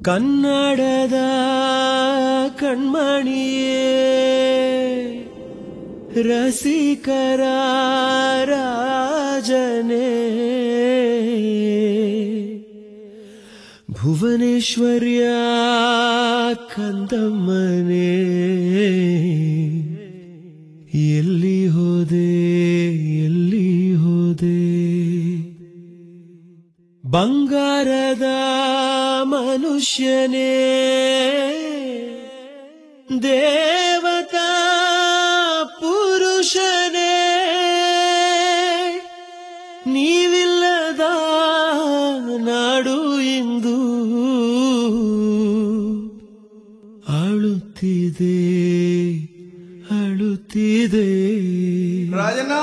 ಕನ್ನಡದ ಕಣ್ಮಣಿಯೇ ರಸಿಕರ ರಾಜನೇ ಭುವನೇಶ್ವರ್ಯ ಕಂದಮ್ಮನೇ ಎಲ್ಲಿ ಹೋದೆ ಎಲ್ಲಿ ಹೋದೆ ಬಂಗಾರದ ಮನುಷ್ಯನೇ ದೇವತಾ ಪುರುಷನೇ ನೀವಿಲ್ಲದ ನಾಡು ಇಂದು ಅಳುತ್ತಿದೆ ಅಳುತ್ತಿದೆ ರಾಜಣ್ಣ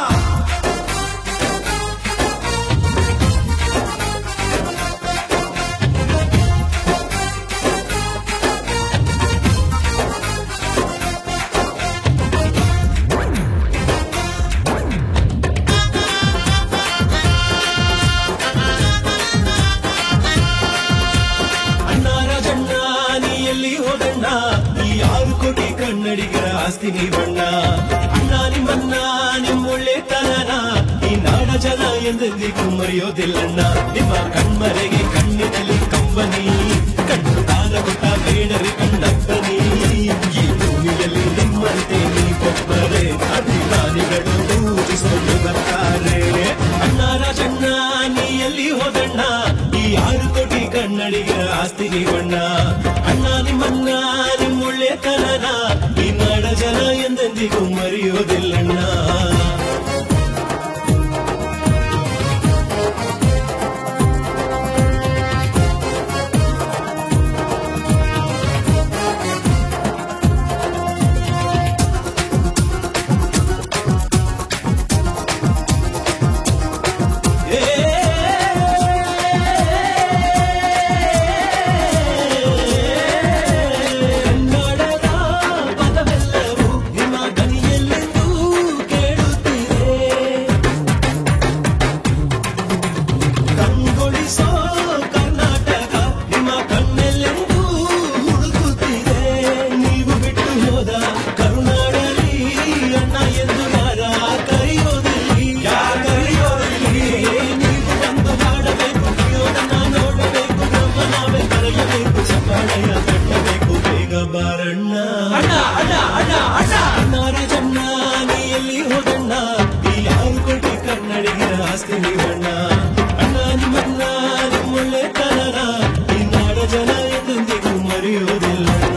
ಅಣ್ಣ ರಾಜಣ್ಣ ನೀ ಎಲ್ಲಿ ಹೋದಣ್ಣ ಈ ಆರು ಕೋಟಿ ಕನ್ನಡಿಗರ ಆಸ್ತಿ ನೀವಣ್ಣ ಅಣ್ಣ ನಿಮ್ಮನ್ನ ನಿಮ್ಮೊಳ್ಳೆತನನ ಈ ನಾಡ ಜನ ಎಂದೆಂದಿಗೂ ಮರೆಯೋದಿಲ್ಲಣ್ಣ ನಿಮ್ಮ ಕಣ್ಮರೆಗೆ ಕಣ್ಣಿನಲ್ಲಿ ಕಂಬನಿ ಕಣ್ಣು ದಾನ ಕೊಟ್ಟ ಬೇಡರೆ ಕಣ್ಣಪ್ಪನಿ ಈ ಭೂಮಿಯಲ್ಲಿ ನಿಮ್ಮಂತೆ ನೀವೊಬ್ಬರೇ ಅಭಿಮಾನಿಗಳು ಪೂಜಿಸಲು ಬರ್ತಾರೆ ಅಣ್ಣ ರಾಜಣ್ಣ ನೀ ಎಲ್ಲಿ ಹೋದಣ್ಣ ಈ ಆರು ಕೋಟಿ ಕನ್ನಡಿಗರ ಆಸ್ತಿ ನೀವಣ್ಣ ಅಣ್ಣ ನಿಮ್ಮನ್ನ ನಿಮ್ಮೊಳ್ಳೆತನನ ಈ ನಾಡ ಜನ ಎಂದೆಂದಿಗೂ ಮರೆಯೋದಿಲ್ಲಣ್ಣ ಕನ್ನಡದ ಪದವೆಲ್ಲವೂ ನಿಮ್ಮ ದನಿಯಲ್ಲೆಂದೂ ಕೇಳುತ್ತಿದೆ ಕಂಗೊಳಿಸೋ ಕರ್ನಾಟಕ ನಿಮ್ಮ ಕಣ್ಣೆಲ್ಲೆಂದೂ ಹುಡುಕುತ್ತಿದೆ ನೀವು ಬಿಟ್ಟು ಹೋದ ಕರುನಾಡಲ್ಲಿ ಅಣ್ಣ ಎಂದು ಯಾರ ಕರೆಯೋದಿಲ್ಲಿ ಯಾರ ಕರೆಯೋದಿಲ್ಲಿ ನೀವು ಬಂದು ಹಾಡಬೇಕು ಪ್ರಿಯೋದನ್ನ ನೋಡಬೇಕು ನಮ್ಮ ನಾವೇ ಕರೆಯಬೇಕು ಚಪ್ಪಾಳೆಯ ತಟ್ಟಬೇಕು ಬೇಗ ಬಾರಣ್ಣ ಅಣ್ಣ ಅಣ್ಣ ಅಣ್ಣ ಅಣ್ಣ ಅಣ್ಣ ರಾಜಣ್ಣ ನೀ ಎಲ್ಲಿ ಹೋದಣ್ಣ ಈ ಆರು ಕೋಟಿ ಕನ್ನಡಿಗರ ಆಸ್ತಿ ನೀವಣ್ಣ ಅಣ್ಣ ನಿಮ್ಮನ್ನ ನಿಮ್ಮೊಳ್ಳೆ ತನನ ಈ ನಾಡ ಜನ ಎಂದೆಂದಿಗೂ ಮರೆಯೋದಿಲ್ಲಣ್ಣ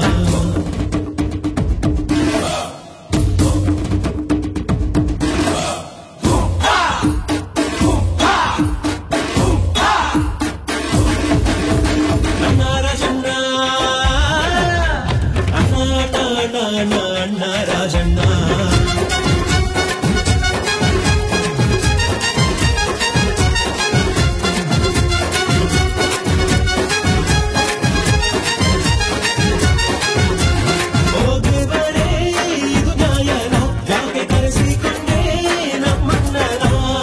ಅಣ್ಣ ರಾಜಣ್ಣ ಅಣ್ಣ ಅಣ್ಣ ಅಣ್ಣ ಅಣ್ಣ ಅಣ್ಣ ರಾಜಣ್ಣ ಹೋಗುವರೇ ಇದು ನ್ಯಾಯನ ಯಾಕೆ ಕರೆಸಿಕೊಂಡೇ ನಮ್ಮಣ್ಣನ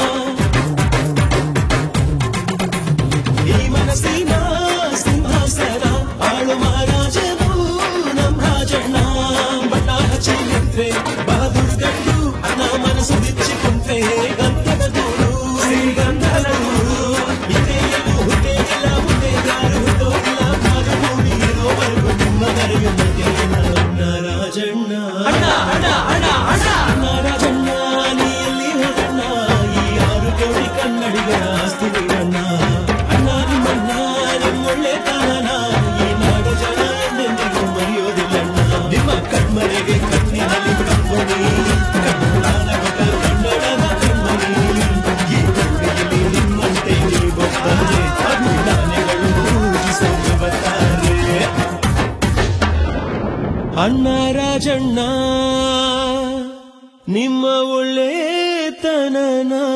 ಈ ಮನಸ್ಸಿನ ಸಿಂಹಾಸನ ಆಳು ಮಹಾರಾಜನು ನಮ್ಮ ರಾಜಣ್ಣ ಬಣ್ಣ ಹಚ್ಚಿ ನಿಂತ್ರೆ ಬಹದೂರ್ ಗಂಡು ಅನ್ನ ಮನಸ್ಸು ಬಿಚ್ಚಿ ಕುಂತ್ರೆ ಗಂಧದ ದೂರು ಶ್ರೀಗಂಧದ ದೂರು ಇದೇನು ಹುದ್ದೆ ಇಲ್ಲ ಹುದ್ದೆ ಯಾರು ಹುಟ್ಟೋದಿಲ್ಲ ಕಾದು ಮೂಡಿ ಇರೋವರೆಗೂ ನಿಮ್ಮ ಮರೆಯು ಅಣ್ಣ ರಾಜಣ್ಣ ಅಣ್ಣ ಅಣ್ಣ ಅಣ್ಣ ಅಣ್ಣ ಅಣ್ಣ ರಾಜಣ್ಣ ನೀ ಎಲ್ಲಿ ಹೋದಣ್ಣ ಈ ಆರು ಕೋಟಿ ಕನ್ನಡಿಗರ ಆಸ್ತಿ ನೀವಣ್ಣ ಅಣ್ಣ ನಿಮ್ಮಣ್ಣ ನಿಮ್ಮೊಳ್ಳೆತನನ ಈ ನಾಡು ಜನ ಎಂದೆಂದಿಗೂ ಮರೆಯೋದಿಲ್ಲಣ್ಣ ನಿಮ್ಮ ಕಣ್ಮರೆಗೆ ಕಣ್ಣಿನಲ್ಲಿ ಕಂಬನಿ ಕಣ್ಣಾನ ಕೊಟ್ಟ ಕನ್ನಡದ ಕಣ್ಮನಿ ಈ ಭೂಮಿಯಲ್ಲಿ ನಿಮ್ಮಂತೆ ನೀವೊಬ್ಬರೇ ಅಭಿಮಾನಿಗಳು ಪೂಜಿಸಲು ಬರ್ತಾರೆ ಅಣ್ಣ ರಾಜಣ್ಣ ನಿಮ್ಮ ಒಳ್ಳೆತನನ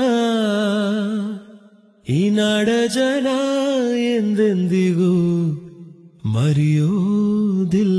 ಈ ನಾಡ ಜನ ಎಂದೆಂದಿಗೂ ಮರೆಯೋದಿಲ್ಲ